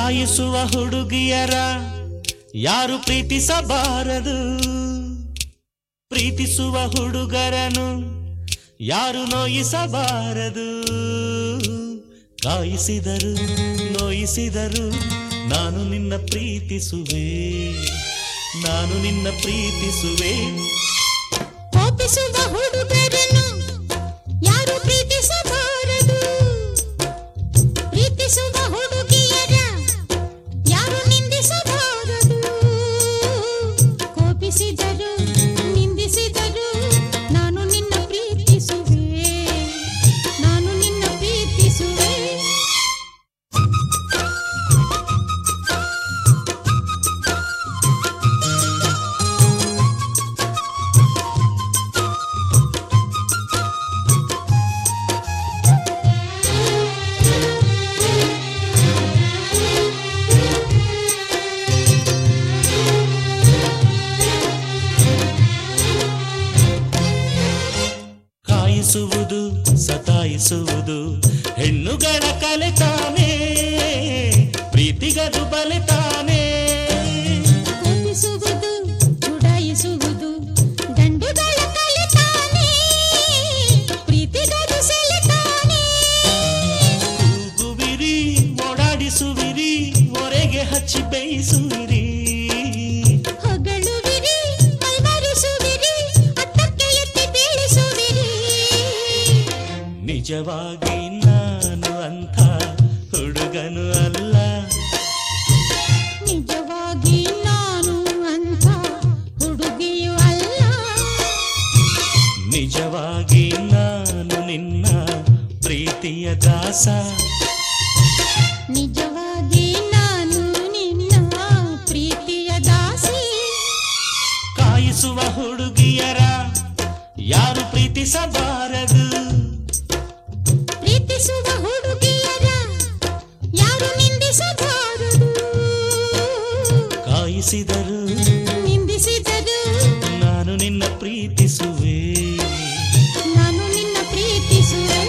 ಕಾಯಿಸುವ ಹುಡುಗಿಯರ ಯಾರು ಪ್ರೀತಿಸಬಾರದು ಪ್ರೀತಿಸುವ ಹುಡುಗರನು ಯಾರು ನೋಯಿಸಬಾರದು ಕಾಯಿಸಿದರು ನೋಯಿಸಿದರು ನಾನು ನಿನ್ನ ಪ್ರೀತಿಸುವೆ ನಾನು ನಿನ್ನ ಪ್ರೀತಿಸುವೆ ಕೋಪಿಸುವ ಹುಡುಗರನ್ನು ಯಾರು ಪ್ರೀತಿಸಬಾರದು ಪ್ರೀತಿಸುವ ಹುಡುಗಿಯರ ಯಾರು ನಿಂದಿಸಬಾರದು ಕೋಪಿಸಿದರು ನಿಂದಿಸಿದರು ನಾನು ನಿನ್ನ ಪ್ರೀತಿಸುವೆ ನಾನು ನಿನ್ನ ಪ್ರೀತಿಸುವೆ ಕಾಯಿಸುವುದು ಸತಾಯಿಸುವುದು ಹೆಣ್ಣುಗಳ ಕಲೆ ತಾನೇ ಪ್ರೀತಿಗದು ಬಲೆ ತಾನೇ ಕೋಪಿಸುವುದು ಚುಡಾಯಿಸುವುದು ಗಂಡುಗಳ ಕಲಿತಾನೆ ಪ್ರೀತಿಗದು ಸೆಳೆತಾನೆ ಕೂಗುವಿರಿ ಓಡಾಡಿಸುವಿರಿ ಒರೆಗೆ ಹಚ್ಚಿ ಬೇಯಿಸುವಿರಿ ಹೊಗಳುವಿರಿ ಕೈವರಿಸುವಿರಿ ಅತ್ತಕ್ಕೆ ಎತ್ತಿ ಬೀಳಿಸುವಿರಿ ನಿಜವಾಗಿ ನಾನು ಅಂಥ ಹುಡುಗನು ಅಲ್ಲ ನಿಜವಾಗಿ ನಾನು ಅಂತ ಹುಡುಗಿಯೂ ಅಲ್ಲ ನಿಜವಾಗಿ ನಾನು ನಿನ್ನ ಪ್ರೀತಿಯ ದಾಸ ನಿಜವಾಗಿ ನಾನು ನಿನ್ನ ಪ್ರೀತಿಯ ದಾಸಿ ಕಾಯಿಸುವ ಹುಡುಗಿಯರ ಯಾರು ಪ್ರೀತಿಸಬಾರದು ಪ್ರೀತಿಸುವ ಹುಡುಗಿಯರ ಯಾರು ನಿಂದಿಸಬಾರದು ಕಾಯಿಸಿದರು ನಿಂದಿಸಿದರು ನಾನು ನಿನ್ನ ಪ್ರೀತಿಸುವೆ ನಾನು ನಿನ್ನ ಪ್ರೀತಿಸುವೆ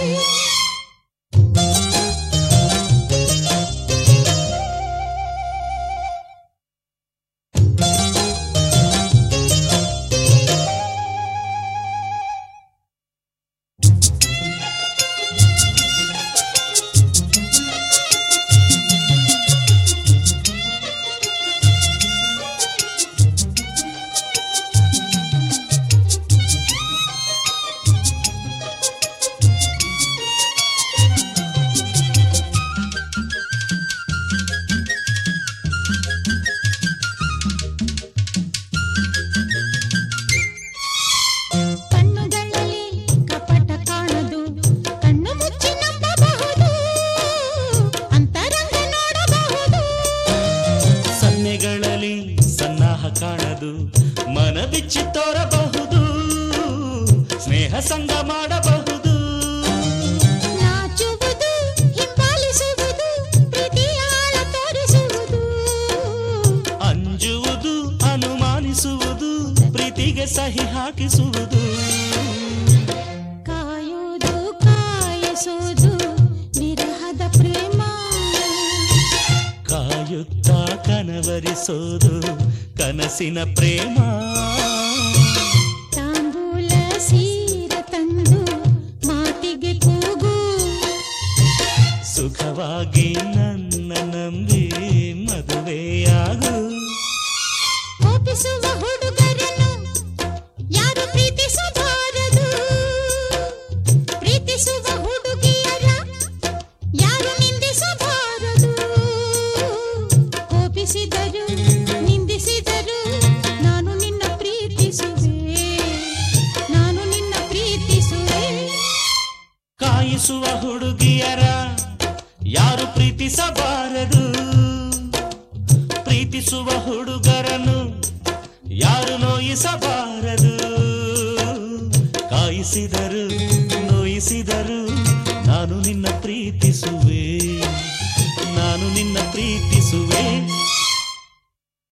ಕಣ್ಣುಗಳಲ್ಲಿ ಕಪಟ ಕಾಣದು ಕಣ್ಣು ಮುಚ್ಚಿ ನಂಬಬಹುದು ಅಂತರಂಗ ನೋಡಬಹುದು ಸನ್ನೆಗಳಲ್ಲಿ ಸನ್ನಾಹ ಕಾಣದು ಮನ ಬಿಚ್ಚಿ ತೋರಬಹುದು ಸ್ನೇಹ ಸಂಗ ಮಾಡಬಹುದು ನಾಚುವುದು ಹಿಂಬಾಲಿಸುವುದು ಪ್ರೀತಿಯ ಆಳ ತೋರಿಸುವುದು ಅಂಜುವುದು ಅನುಮಾನಿಸುವುದು ಪ್ರೀತಿಗೆ ಸಹಿ ಹಾಕಿಸುವುದು ಕಾಯುವುದು ಕಾಯಿಸುವುದು ವಿರಹದ ಪ್ರೇಮ ಕಾಯುತ್ತಾ ಕನವರಿಸೋದು ಕನಸಿನ ಪ್ರೇಮ ತಾಂಬೂಲ ಸೀರ ತಂದು ಮಾತಿಗೆ ಕೂಗು ಸುಖವಾಗಿ ನನ್ನ ನಂಬಿ ಮದುವೆಯಾಗು ಕೋಪಿಸುವ ಹುಡುಗರನ್ನು ಯಾರು ಪ್ರೀತಿಸಬಾರದು ಪ್ರೀತಿಸುವ ಹುಡುಗಿಯರ ಯಾರು ನಿಂದಿಸಬಾರದು ಕೋಪಿಸಿದರು ನಿಂದಿಸಿದರು ನಾನು ನಿನ್ನ ಪ್ರೀತಿಸುವೆ ನಾನು ನಿನ್ನ ಪ್ರೀತಿಸುವೆ ಕಾಯಿಸುವ ಹುಡುಗಿಯರ ಯಾರು ಪ್ರೀತಿಸಬಾರದು ಪ್ರೀತಿಸುವ ಹುಡುಗರನು ಯಾರು ನೋಯಿಸಬಾರದು ಕಾಯಿಸಿದರು ನೋಯಿಸಿದರು ನಾನು ನಿನ್ನ ಪ್ರೀತಿಸುವೆ ನಾನು ನಿನ್ನ ಪ್ರೀತಿ